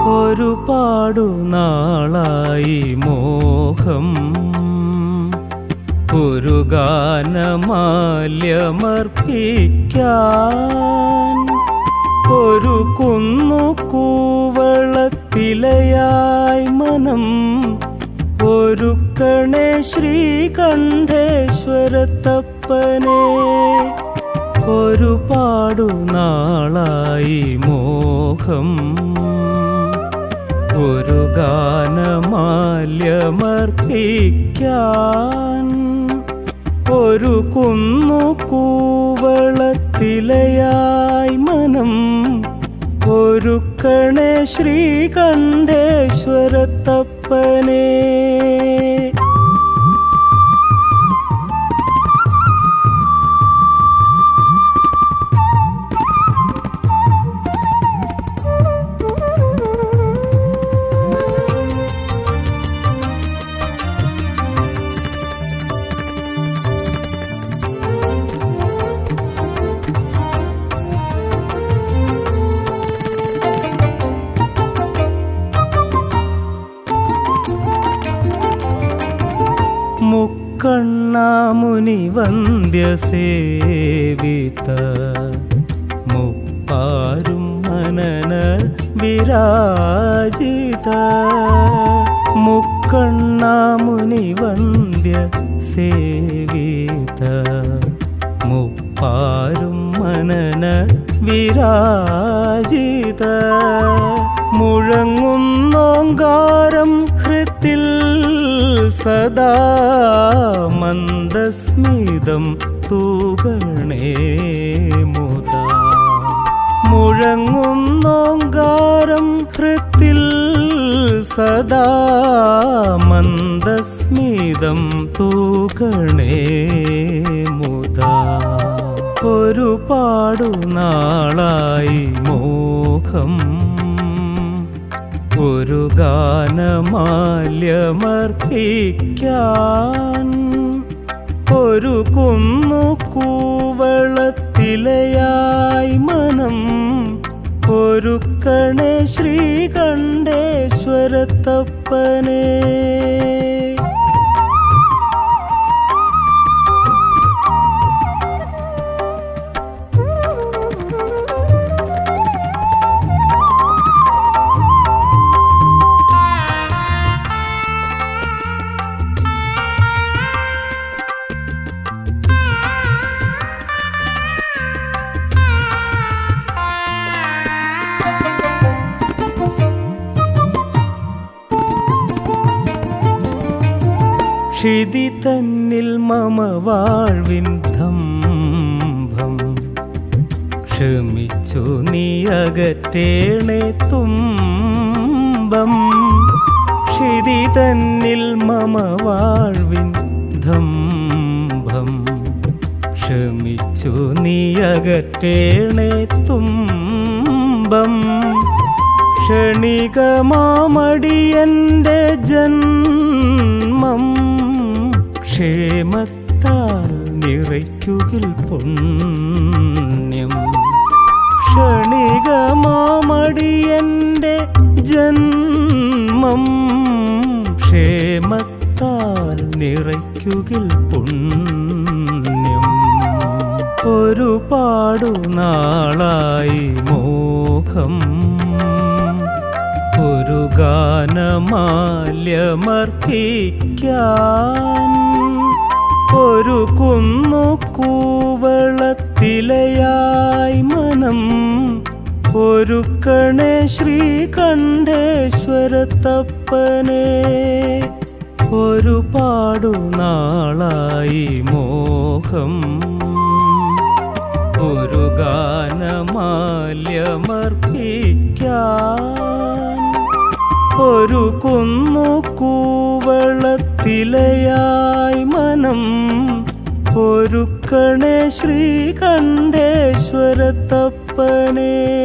ഒരുപാടു നാളായി മോഹം ഒരു ഗാനമാല്യമർപ്പിക്കാൻ ഒരു കുന്നു കൂവളത്തിലയായി മനം ഒരുക്കണേ ശ്രീകണ്ഠേശ്വരത്തപ്പനെ ഒരുപാടു നാളായി മോഹം ഒരു ഗാനമാല്യമർപ്പിക്കാൻ ഒരു കുന്നു കൂവളത്തിലയായി മനം ഒരുക്കണേ ശ്രീകണ്ഠേശ്വരത്തപ്പനെ മുക്കണ്ണാമുനി വന്ദ്യസേവിത മുപ്പാരും മനന വിരാജിത മുക്കണ്ണാമുനി വന്ദ്യ സേവിത മുപ്പാരും മനന വിരാജിത മുഴങ്ങുന്നോങ്കാരം ഹൃത്തിൽ സദാ മന്ദസ്മിതം തൂകണേ മുത മുഴങ്ങുന്നോങ്കാരം ഹൃത്തിൽ സദാ മന്ദസ്മിതം തൂകണേ മുത ഒരുപാടു നാളായി മോഹം ഒരു ഗാനമാല്യമർപ്പിക്കാൻ ഒരു കുന്നു കൂവളത്തിലയായി മനം ഒരുക്കണേ ശ്രീകണ്ഠേശ്വരത്തപ്പനെ ക്ഷിതി തന്നിൽ മമ വാഴ്വിൻ ധംഭം ക്ഷമിച്ചു നീ അകറ്റേണേ തുമ്പം ക്ഷിതി തന്നിൽ മമ വാഴ്വിൻ ധംഭം ക്ഷമിച്ചു നീ അകറ്റേണേ തുമ്പം ക്ഷണികമാമടിയന്റെ ജന്മം ക്ഷേമത്താൽ നിറയ്ക്കുകിൽ പുണ്യം ക്ഷണികമാമടിയന്റെ ജന്മം ക്ഷേമത്താൽ നിറയ്ക്കുകിൽ പുണ്യം ഒരുപാടു നാളായി മോഹം ഒരു ഗാനമാല്യമർപ്പിക്കാൻ ഒരു കുന്നു കൂവളത്തിലയായി മനം ഒരുക്കണേ ശ്രീകണ്ഠേശ്വരത്തപ്പനെ ഒരുപാടു നാളായി മോഹം ഒരു ഗാനമാല്യമർപ്പിക്കാൻ ഒരു കുന്നു കൂവളത്തിലയായി മനം ഒരുക്കണേ ശ്രീകണ്ഠേശ്വരത്തപ്പനെ